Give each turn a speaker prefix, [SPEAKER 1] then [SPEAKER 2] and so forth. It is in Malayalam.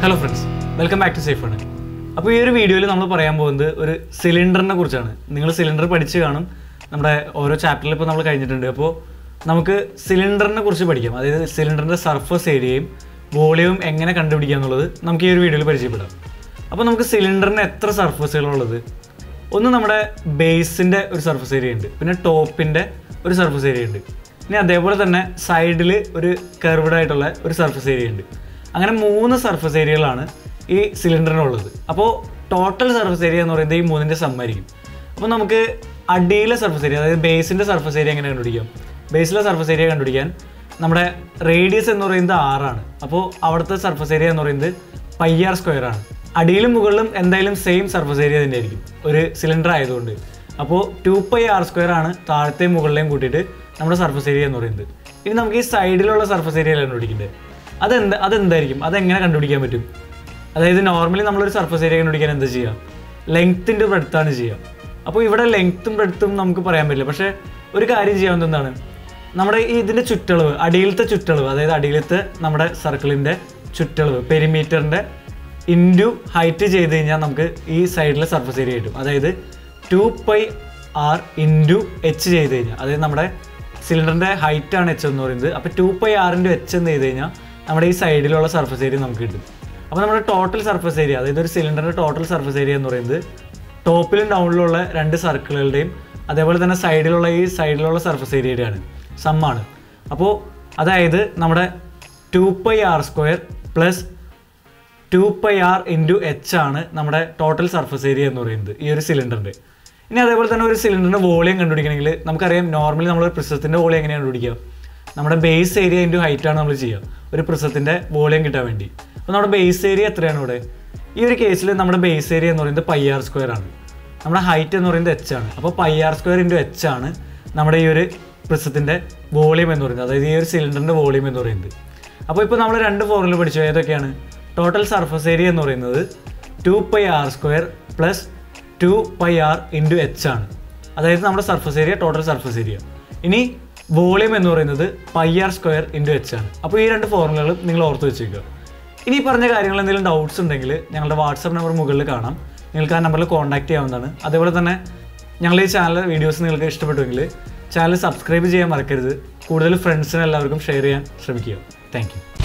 [SPEAKER 1] hello friends welcome back to safe ആണ് അപ്പോൾ ഈ ഒരു വീഡിയോയിൽ നമ്മൾ പറയാൻ പോകുന്നത് ഒരു സിലിണ്ടറിനെ കുറിച്ചാണ് നിങ്ങൾ സിലിണ്ടർ പഠിച്ച് കാണും നമ്മുടെ ഓരോ ചാപ്റ്ററിൽ ഇപ്പോൾ നമ്മൾ കഴിഞ്ഞിട്ടുണ്ട് അപ്പോൾ നമുക്ക് സിലിണ്ടറിനെ കുറിച്ച് പഠിക്കാം അതായത് സിലിണ്ടറിൻ്റെ സർഫസ് ഏരിയയും വോളിയവും എങ്ങനെ കണ്ടുപിടിക്കുക എന്നുള്ളത് നമുക്ക് ഈ ഒരു വീഡിയോയിൽ പരിചയപ്പെടാം അപ്പോൾ നമുക്ക് സിലിണ്ടറിന് എത്ര സർഫസുകളുള്ളത് ഒന്ന് നമ്മുടെ ബേസിൻ്റെ ഒരു സർഫസ് ഏരിയ ഉണ്ട് പിന്നെ ടോപ്പിൻ്റെ ഒരു സർഫസ് ഏരിയ ഉണ്ട് ഇനി അതേപോലെ തന്നെ സൈഡിൽ ഒരു കർവ്ഡ് ആയിട്ടുള്ള ഒരു സർഫസ് ഏരിയ ഉണ്ട് അങ്ങനെ മൂന്ന് സർഫസ് ഏരിയകളാണ് ഈ സിലിണ്ടറിനുള്ളത് അപ്പോൾ ടോട്ടൽ സർഫസ് ഏരിയ എന്ന് പറയുന്നത് ഈ മൂന്നിൻ്റെ സമ്മായിരിക്കും അപ്പോൾ നമുക്ക് അടിയിലെ സർഫസ് ഏരിയ അതായത് ബേസിൻ്റെ സർഫസ് ഏരിയ എങ്ങനെ കണ്ടുപിടിക്കാം ബേസിലെ സർഫസ് ഏരിയ കണ്ടുപിടിക്കാൻ നമ്മുടെ റേഡിയസ് എന്ന് പറയുന്നത് ആറാണ് അപ്പോൾ അവിടുത്തെ സർഫസ് ഏരിയ എന്ന് പറയുന്നത് പൈ ആർ സ്ക്വയർ ആണ് അടിയിലും മുകളിലും എന്തായാലും സെയിം സർഫസ് ഏരിയ തന്നെ ആയിരിക്കും ഒരു സിലിണ്ടർ ആയതുകൊണ്ട് അപ്പോൾ ടു പൈ ആർ സ്ക്വയർ ആണ് താഴത്തെയും മുകളിലെയും കൂട്ടിയിട്ട് നമ്മുടെ സർഫസ് ഏരിയ എന്ന് പറയുന്നത് ഇനി നമുക്ക് ഈ സൈഡിലുള്ള സർഫസ് ഏരിയ കണ്ടുപിടിക്കേണ്ടത് അതെന്ത് അതെന്തായിരിക്കും അതെങ്ങനെ കണ്ടുപിടിക്കാൻ പറ്റും അതായത് നോർമലി നമ്മളൊരു സർഫസ് ഏരിയ കണ്ടുപിടിക്കാൻ എന്താ ചെയ്യുക ലെങ്ത്തിൻ്റെ ബ്രെഡത്താണ് ചെയ്യുക അപ്പോൾ ഇവിടെ ലെങ്ത്തും ബ്രെഡത്തും നമുക്ക് പറയാൻ പറ്റില്ല പക്ഷേ ഒരു കാര്യം ചെയ്യാവുന്ന എന്താണ് നമ്മുടെ ഈ ഇതിൻ്റെ ചുറ്റളവ് അടിയിലത്തെ ചുറ്റളവ് അതായത് അടിയിലത്തെ നമ്മുടെ സർക്കിളിൻ്റെ ചുറ്റളവ് പെരിമീറ്ററിൻ്റെ ഇൻറ്റു ഹൈറ്റ് ചെയ്ത് കഴിഞ്ഞാൽ നമുക്ക് ഈ സൈഡിലെ സർഫസ് ഏരിയ കിട്ടും അതായത് two pi r into h ചെയ്ത് കഴിഞ്ഞാൽ അതായത് നമ്മുടെ സിലിണ്ടറിൻ്റെ ഹൈറ്റ് ആണ് എച്ച് എന്ന് പറയുന്നത് അപ്പോൾ two pi r into h എന്ന് ചെയ്ത് കഴിഞ്ഞാൽ നമ്മുടെ ഈ സൈഡിലുള്ള സർഫസ് ഏരിയ നമുക്ക് കിട്ടും അപ്പോൾ നമ്മുടെ ടോട്ടൽ സർഫസ് ഏരിയ അതായത് ഒരു സിലിണ്ടറിൻ്റെ ടോട്ടൽ സർഫസ് ഏരിയ എന്ന് പറയുന്നത് ടോപ്പിലും ഡൗണിലുള്ള രണ്ട് സർക്കിളുകളുടെയും അതേപോലെ തന്നെ സൈഡിലുള്ള ഈ സൈഡിലുള്ള സർഫസ് ഏരിയയുടെയാണ് സമ്മാണ് അപ്പോൾ അതായത് നമ്മുടെ two pi r square plus two pi r into h ആണ് നമ്മുടെ ടോട്ടൽ സർഫസ് ഏരിയ എന്ന് പറയുന്നത് ഈ ഒരു സിലിണ്ടറിൻ്റെ ഇനി അതേപോലെ തന്നെ ഒരു സിലിണ്ടറിൻ്റെ വോളിയം കണ്ടുപിടിക്കണമെങ്കിൽ നമുക്കറിയാം നോർമലി നമ്മൾ പ്രിസത്തിൻ്റെ വോളിയം എങ്ങനെയാണ് കണ്ടുപിടിക്കുക നമ്മുടെ ബേസ് ഏരിയ ഇൻറ്റു ഹൈറ്റ് ആണ് നമ്മൾ ചെയ്യുക ഒരു പ്രിസത്തിൻ്റെ വോളിയം കിട്ടാൻ വേണ്ടി അപ്പോൾ നമ്മുടെ ബേസ് ഏരിയ എത്രയാണ് ഇവിടെ ഈ ഒരു കേസിൽ നമ്മുടെ ബേസ് ഏരിയ എന്ന് പറയുന്നത് പൈ ആർ സ്ക്വയർ ആണ് നമ്മുടെ ഹൈറ്റ് എന്ന് പറയുന്നത് എച്ച് ആണ് അപ്പോൾ pi r square into h ആണ് നമ്മുടെ ഈ ഒരു പ്രിസത്തിൻ്റെ വോളിയം എന്ന് പറയുന്നത് അതായത് ഈ ഒരു സിലിണ്ടറിൻ്റെ വോളിയം എന്ന് പറയുന്നത് അപ്പോൾ ഇപ്പോൾ നമ്മൾ രണ്ട് ഫോർമുല പഠിച്ചു ഏതൊക്കെയാണ് ടോട്ടൽ സർഫസ് ഏരിയ എന്ന് പറയുന്നത് two pi r square plus two pi r into h ആണ് അതായത് നമ്മുടെ surface area total surface area ഇനി വോളിയം എന്ന് പറയുന്നത് pi r square into h ആണ് അപ്പോൾ ഈ രണ്ട് ഫോർമുലകളും നിങ്ങൾ ഓർത്ത് വെച്ചേക്കുക ഇനി ഈ പറഞ്ഞ കാര്യങ്ങൾ എന്തെങ്കിലും ഡൗട്ട്സ് ഉണ്ടെങ്കിൽ ഞങ്ങളുടെ വാട്സപ്പ് നമ്പർ മുകളിൽ കാണാം നിങ്ങൾക്ക് ആ നമ്പറിൽ കോൺടാക്ട് ചെയ്യാവുന്നതാണ് അതേപോലെ തന്നെ ഞങ്ങളുടെ ഈ ചാനൽ വീഡിയോസ് നിങ്ങൾക്ക് ഇഷ്ടപ്പെട്ടുവെങ്കിൽ ചാനൽ സബ്സ്ക്രൈബ് ചെയ്യാൻ മറക്കരുത് കൂടുതൽ ഫ്രണ്ട്സിന് എല്ലാവർക്കും ഷെയർ ചെയ്യാൻ ശ്രമിക്കുക താങ്ക്